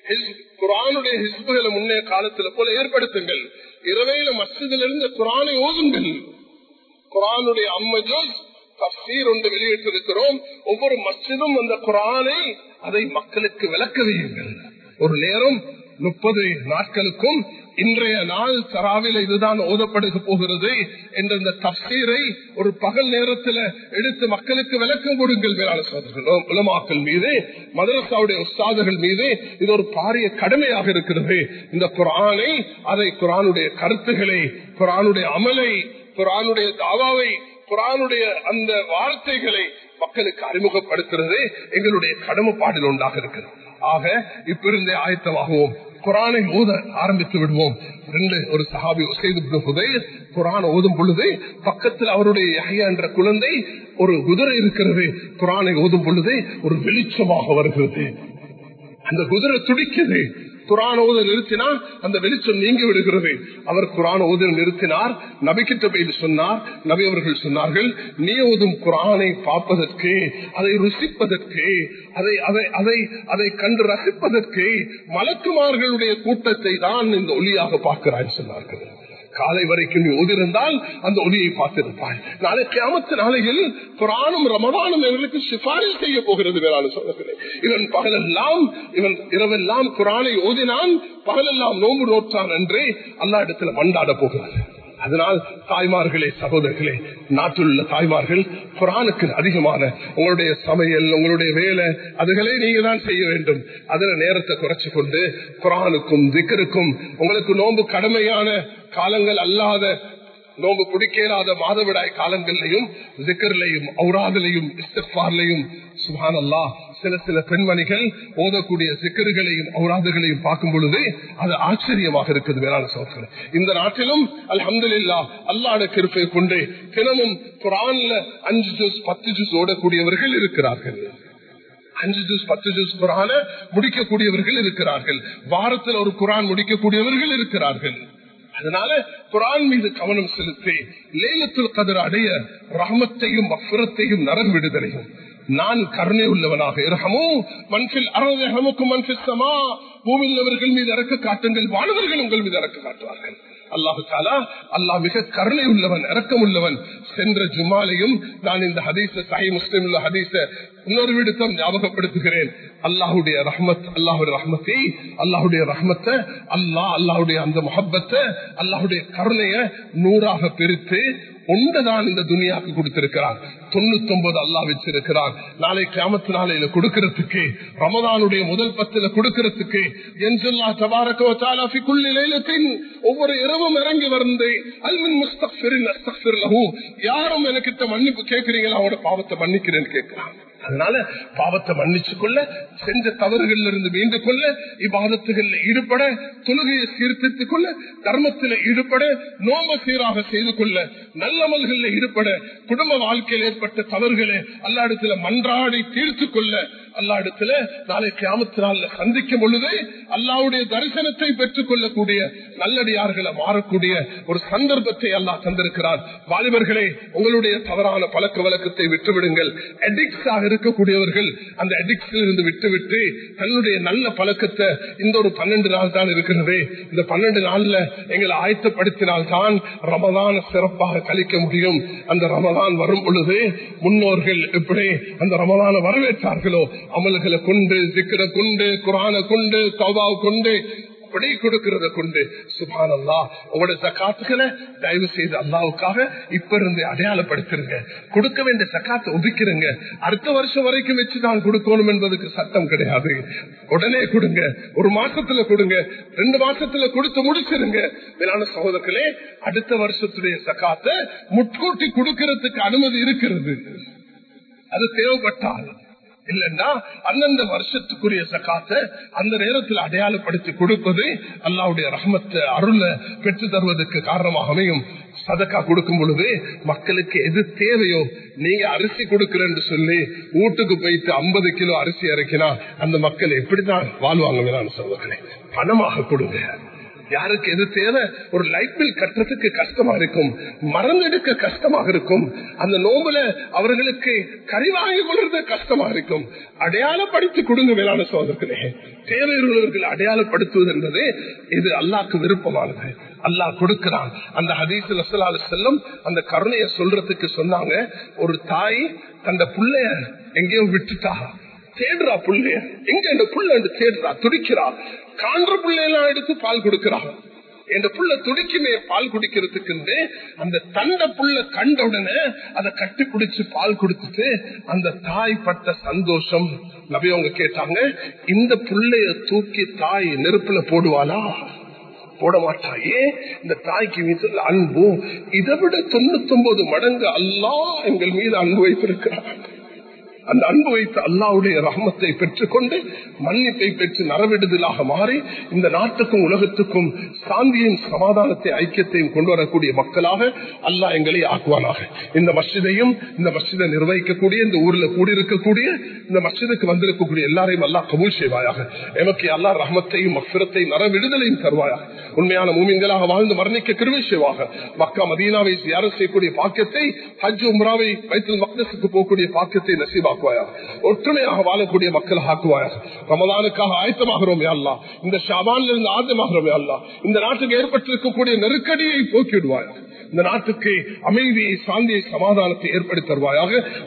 குரானுடைய ஹிஸ்புகளை முன்னே காலத்துல போல ஏற்படுத்துங்கள் இரவையில மஸ்ஜிதிலிருந்து குரானை ஓதுங்கள் குரானுடைய அம்மஜோஸ் தப்சீர் ஒன்று வெளியிட்டிருக்கிறோம் ஒவ்வொரு மஸ்ஜிதும் அந்த குரானை அதை மக்களுக்கு விளக்க வையுங்கள் ஒரு நேரம் முப்பது நாட்களுக்கும் இன்றைய நாள் தராவில இதுதான் ஓதப்படுக போகிறது என்ற இந்த தப்சீரை ஒரு பகல் நேரத்தில் எடுத்து மக்களுக்கு விளக்கம் கொடுங்கள் மேலான சோதர்கள் உலமாக்கள் மீது மதரசாவுடைய உஸ்தாதுகள் மீது இது ஒரு பாரிய கடமையாக இருக்கிறது இந்த குரானை அதை குரானுடைய கருத்துக்களை குரானுடைய அமலை குரானுடைய தாவாவை குரானுடைய அந்த வார்த்தைகளை மக்களுக்கு அறிமுகப்படுத்துறது எங்களுடைய கடமைப்பாடில் ஒன்றாக இருக்கிறது ஆக இப்ப இருந்தே ஆயத்தமாகவும் குரானை ஓத ஆரம்பித்து விடுவோம் ரெண்டு ஒரு சஹாபி குரான் ஓதும் பொழுது பக்கத்தில் அவருடைய யஹ்யா என்ற குழந்தை ஒரு குதிரை இருக்கிறது குரானை ஓதும் பொழுது ஒரு வெளிச்சமாக வருகிறது அந்த குதிரை துடிக்குது குரான் ஓத நிறுத்தினா அந்த வெளிச்சம் நீங்கி விடுகிறது அவர் குரான் ஓத நிறுத்தினார் நபிக்கிட்ட போய் சொன்னார் நபி அவர்கள் சொன்னார்கள் நீ ஓதும் குரானை பார்ப்பதற்கு அதை ருசிப்பதற்கு அதை அதை அதை அதை கண்டு ரசிப்பதற்கு மலக்குமார்களுடைய கூட்டத்தை தான் இந்த ஒளியாக பார்க்கிறாய் சொன்னார்கள் காலை வரைக்கும் நீ ஓதிருந்தால் அந்த ஒளியை பார்த்திருப்பாய் நாளை கிராமத்து நாளையில் குரானும் ரமதானும் எங்களுக்கு சிபாரிசு செய்ய போகிறது வேளாண் சொல்லுகிறேன் இவன் பகலெல்லாம் இவன் இரவெல்லாம் குரானை ஓதினான் பகலெல்லாம் நோம்பு நோற்றான் என்று அல்லா இடத்துல மண்டாட போகிறது அதனால் தாய்மார்களே சகோதரர்களே நாட்டில் உள்ள தாய்மார்கள் குரானுக்கு அதிகமான உங்களுடைய சமையல் உங்களுடைய வேலை அதுகளே நீங்க தான் செய்ய வேண்டும் அதுல நேரத்தை குறைச்சு கொண்டு குரானுக்கும் திக்கருக்கும் உங்களுக்கு நோன்பு கடமையான காலங்கள் அல்லாத நோம்பு பிடிக்கலாத மாதவிடாய் காலங்களிலையும் ஜிக்கர்லையும் ஔராதிலையும் இஸ்திஃபார்லையும் சுபான் அல்லா சில சில பெண்மணிகள் ஓதக்கூடிய சிக்கர்களையும் ஔராதுகளையும் பார்க்கும் பொழுது அது ஆச்சரியமாக இருக்குது வேளாண் சோதனை இந்த நாட்டிலும் அல்ஹம்து இல்லா அல்லாட கிருப்பை கொண்டு தினமும் குரான்ல அஞ்சு ஜூஸ் பத்து ஜூஸ் ஓடக்கூடியவர்கள் இருக்கிறார்கள் அஞ்சு ஜூஸ் பத்து ஜூஸ் குரான முடிக்கக்கூடியவர்கள் இருக்கிறார்கள் வாரத்தில் ஒரு குரான் முடிக்கக்கூடியவர்கள் இருக்கிறார்கள் அதனால குரான் மீது கவனம் செலுத்தி லேலத்துல் கதிர அடைய ரஹமத்தையும் அப்புறத்தையும் நரன் விடுதலையும் நான் கருணை உள்ளவனாக இரகமும் மன்பில் அறமுக்கும் மன்பில் சமா பூமியில் அவர்கள் மீது இறக்க காட்டுங்கள் வானவர்கள் உங்கள் மீது இறக்க காட்டுவார்கள் அல்லாஹு தாலா அல்லாஹ் மிக கருணை உள்ளவன் இறக்கம் உள்ளவன் சென்ற ஜுமாலையும் நான் இந்த ஹதீச சாய் முஸ்லிம் உள்ள ஹதீச இன்னொரு விடுத்தம் ஞாபகப்படுத்துகிறேன் அல்லாஹுடைய ரஹ்மத் அல்லாஹுடைய ரஹ்மத்தை அல்லாஹுடைய ரஹ்மத்தை அல்லாஹ் அல்லாஹுடைய அந்த முகப்பத்தை அல்லாஹுடைய கருணைய நூறாக பிரித்து ஒன்றுதான் இந்த துனியாக்கு கொடுத்திருக்கிறான் தொண்ணூத்தி ஒன்பது அல்லா வச்சிருக்கிறான் நாளை கிராமத்து நாளையில கொடுக்கறதுக்கு ரமதானுடைய முதல் பத்துல கொடுக்கறதுக்கு என்ஜல்லா தபாரக்கோ தாலாஃபிக்குள்ளிலேலத்தின் ஒவ்வொரு இரவும் இறங்கி வந்து அல்மின் முஸ்தபிரின் யாரும் எனக்கு மன்னிப்பு கேட்கிறீங்களா அவனோட பாவத்தை மன்னிக்கிறேன்னு கேட்கிறான் அதனால பாவத்தை மன்னிச்சு கொள்ள செஞ்ச தவறுகள்ல இருந்து மீண்டு கொள்ள இவ்வாதத்துகள்ல ஈடுபட தொழுகையை சீர்திருத்திக் கொள்ள தர்மத்தில் ஈடுபட நோம சீராக செய்து கொள்ள நல்லமல்களில் ஈடுபட குடும்ப வாழ்க்கையில் ஏற்பட்ட தவறுகளை அல்லாடத்துல மன்றாடி தீர்த்து கொள்ள அல்லாடத்துல நாளை கிராமத்து நாள்ல சந்திக்கும் பொழுது அல்லாவுடைய தரிசனத்தை பெற்றுக் கொள்ளக்கூடிய நல்லடியார்களை மாறக்கூடிய ஒரு சந்தர்ப்பத்தை அல்லாஹ் தந்திருக்கிறார் வாலிபர்களே உங்களுடைய தவறான பழக்க வழக்கத்தை விட்டுவிடுங்கள் அடிக்ஸாக இருக்கக்கூடியவர்கள் அந்த அடிக்ஸில் இருந்து விட்டுவிட்டு தன்னுடைய நல்ல பழக்கத்தை இந்த ஒரு பன்னெண்டு நாள் தான் இருக்கிறது இந்த பன்னெண்டு நாள்ல எங்களை ஆயத்தப்படுத்தினால்தான் ரமதான் சிறப்பாக கழிக்க முடியும் அந்த ரமதான் வரும் பொழுது முன்னோர்கள் எப்படி அந்த ரமதான வரவேற்றார்களோ அமல்களை கொண்டு சிக்கரை கொண்டு குரான கொண்டு தௌபாவை கொண்டு அப்படி கொடுக்கிறத கொண்டு சுபான் அல்லா உங்களோட சக்காத்துக்களை தயவு செய்து அல்லாவுக்காக இப்ப இருந்து அடையாளப்படுத்திருங்க கொடுக்க வேண்டிய சக்காத்தை ஒதுக்கிறங்க அடுத்த வருஷம் வரைக்கும் வச்சு தான் கொடுக்கணும் என்பதுக்கு சட்டம் கிடையாது உடனே கொடுங்க ஒரு மாசத்துல கொடுங்க ரெண்டு மாசத்துல கொடுத்து முடிச்சிருங்க மேலான சகோதரர்களே அடுத்த வருஷத்துடைய சக்காத்தை முட்கூட்டி கொடுக்கறதுக்கு அனுமதி இருக்கிறது அது தேவைப்பட்டால் இல்லைன்னா அந்தந்த வருஷத்துக்குரிய சக்காத்தை அந்த நேரத்தில் அடையாளப்படுத்தி கொடுப்பது அல்லாவுடைய ரஹமத்தை அருளை பெற்று தருவதற்கு காரணமாக அமையும் சதக்கா கொடுக்கும் பொழுது மக்களுக்கு எது தேவையோ நீங்க அரிசி கொடுக்கிறேன்னு சொல்லி வீட்டுக்கு போயிட்டு ஐம்பது கிலோ அரிசி இறக்கினா அந்த மக்கள் எப்படிதான் வாழ்வாங்க வேணாம் சொல்லுங்களேன் பணமாக கொடுங்க யாருக்கு எது தேவை ஒரு லைட் பில் கட்டுறதுக்கு கஷ்டமா இருக்கும் மறந்தெடுக்க கஷ்டமாக இருக்கும் அந்த நோம்புல அவர்களுக்கு கறி வாங்கி கொள்றது கஷ்டமா இருக்கும் அடையாளப்படுத்தி கொடுங்க வேளாண் சோதர்களே தேவையுள்ளவர்கள் அடையாளப்படுத்துவது என்பது இது அல்லாக்கு விருப்பமானது அல்லாஹ் கொடுக்கிறான் அந்த ஹதீஸ் வசலாலு செல்லும் அந்த கருணையை சொல்றதுக்கு சொன்னாங்க ஒரு தாய் தந்த புள்ளைய எங்கேயோ விட்டுட்டா தேடுறா புள்ளைய எங்க இந்த புள்ள தேடுறா துடிக்கிறா காண்ற புள்ளையெல்லாம் எடுத்து பால் கொடுக்கிறா என் புள்ள துடிக்குமே பால் குடிக்கிறதுக்கு அந்த தண்ட புள்ள கண்ட உடனே அதை கட்டி பிடிச்சு பால் கொடுத்துட்டு அந்த தாய் பட்ட சந்தோஷம் நபியவங்க கேட்டாங்க இந்த புள்ளைய தூக்கி தாய் நெருப்புல போடுவாளா போட மாட்டாயே இந்த தாய்க்கு மீது அன்பு இதை விட தொண்ணூத்தி ஒன்பது மடங்கு அல்லா எங்கள் மீது அன்பு வைத்திருக்கிறார் அந்த அன்பு வைத்து அல்லாவுடைய ரஹமத்தை பெற்றுக்கொண்டு மன்னிப்பை பெற்று நரவிடுதலாக மாறி இந்த நாட்டுக்கும் உலகத்துக்கும் சாந்தியும் சமாதானத்தை ஐக்கியத்தையும் கொண்டு வரக்கூடிய மக்களாக அல்லாஹ் எங்களை ஆக்குவானாக இந்த மஸ்ஜிதையும் இந்த மஸ்ஜிதை நிர்வகிக்கக்கூடிய இந்த ஊர்ல கூடியிருக்கக்கூடிய இந்த மஸ்ஜிதுக்கு வந்திருக்கக்கூடிய எல்லாரையும் அல்லாஹ் கபூல் செய்வாயாக எமக்கு அல்லா ரஹமத்தையும் மஃபிரத்தையும் நரவிடுதலையும் தருவாயாக உண்மையான மூமிங்களாக வாழ்ந்து மரணிக்க கிருவை செய்வாக மக்கா மதீனாவை யாரும் செய்யக்கூடிய பாக்கியத்தை ஹஜ் உம்ராவை வைத்தல் மக்னஸுக்கு போகக்கூடிய பாக்கியத்தை நசீபா ஆக்குவாயாக ஒற்றுமையாக வாழக்கூடிய மக்கள் ஆக்குவாயாக ரமதானுக்காக ஆயத்தமாகிறோம் அல்லா இந்த ஷாபான்ல இருந்து ஆயத்தமாகிறோம் அல்லா இந்த நாட்டுக்கு ஏற்பட்டிருக்கக்கூடிய நெருக்கடியை போக்கிடுவாயாக இந்த நாட்டுக்கு அமைதியை சாந்தியை சமாதானத்தை ஏற்படுத்தி தருவாயாக